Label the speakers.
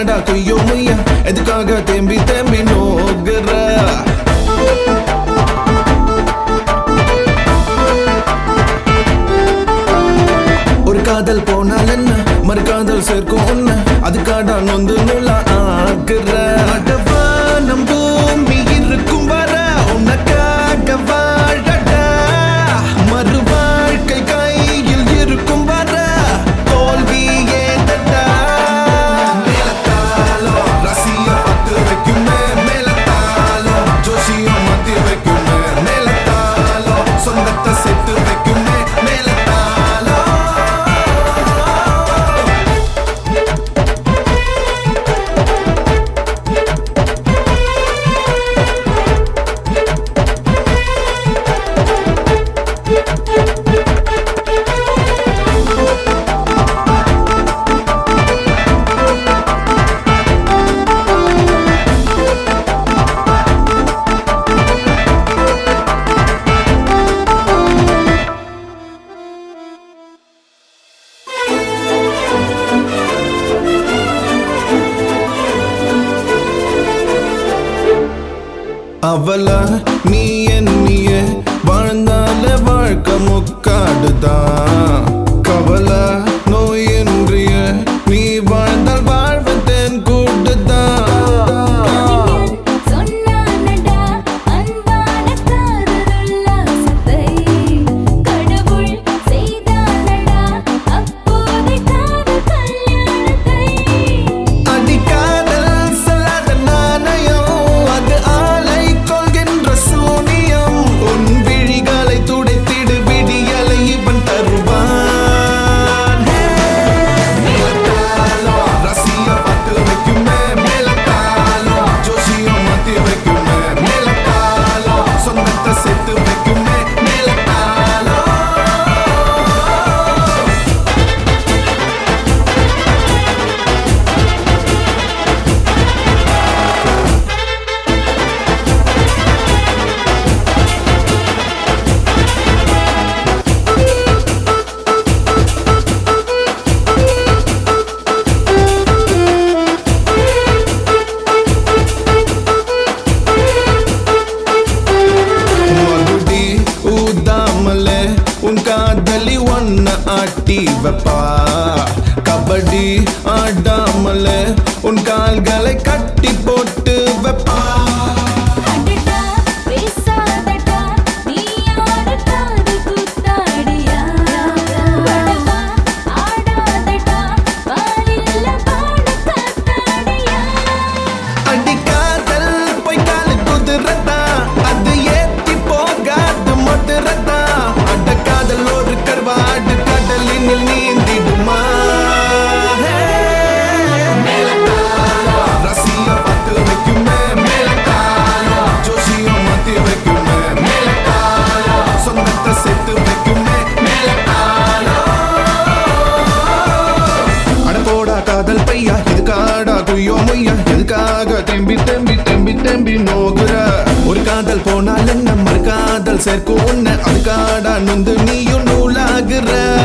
Speaker 1: அதுக்காடா கொய்யோ முய்யா எதுக்காக தேம்பி தேம்பி நோகுற ஒரு காதல் போனால் என்ன மறுகாதல் சேர்க்கும் உன்ன அதுக்காடா நொந்து நூலா ஆக்குற அடவானம் பூமி இருக்கும் வர உனக்காக வாழடா மறு வாழ்க்கை கையில் இருக்கும் வர தோல்வி ஏதடா மேலத்தாலோ ரசிய பத்து வைக்குமே மேலத்தாலோ ஜோசியம் மத்தி வைக்குமே மேலத்தாலோ சொந்தத்தை சேர்த்து வைக்குமே மேலத்தாலோ அவள நீ எண்ணிய வாழ்ந்தால வாழ்க்கை முக்காடுதான் கவலை நோய் என்றிய நீ வாழ்ந்தால் வாழ்வு தென் கூட்டுதான்
Speaker 2: கவிஞன் சொன்னானடா அன்பான காதலுல்லாசத்தை கடவுள் செய்தானடா அப்போதை காதல் கல்யாணத்தை
Speaker 1: அடிக்காதல் செல்லாத நாணயம் அது ஆலை கொள்கின்ற சூனியம் உன் விழிகளை துடைத்திடு விடியலை இவன் தருவான் மேலத்தாலோ ரசிய பத்து வைக்குமே மேலத்தாலோ ஜோசியம் மாத்தி வைக்குமே மேலத்தாலோ சொந்தத்தை சேர்த்து வைக்குமே மேலத்தாலோ மகுடி ஊதாமலே உன் காதலி ஒன்ன ஆட்டி வைப்பா கபடி ஆடாமலே உன் கால்களை கட்டி போட்டு வைப்பா
Speaker 2: அடடா பேசாதடா நீ யாரு காது கூத்தாடியா படவா ஆடாதடா வாலில்ல பாட காத்தாடியா
Speaker 1: அடிக்காதல் பொய்க்கால குதிரத்தா அது ஏத்தி போகாது மதுரத்தா அட காதல் ஒரு கருவாடு கடலினில் நீந்திடுமா மேலத்தாலோ ரசிய பத்து வைக்குமே மேலத்தாலோ ஜோசியம் மாத்தி வைக்குமே மேலத்தாலோ சொந்தத்தை சேர்த்து வைக்குமே மேலத்தாலோ அட போடா காதல் பையா இதுக்காடா குய்யோ முய்யா எதுக்காக தெம்பி தெம்பி தெம்பி தெம்பி நோகுற ஒரு காதல் போனால் என்ன மறு காதல் சேர்க்கும் உன்னை அதுக்காடா நொந்து நீயும் நூலாகுற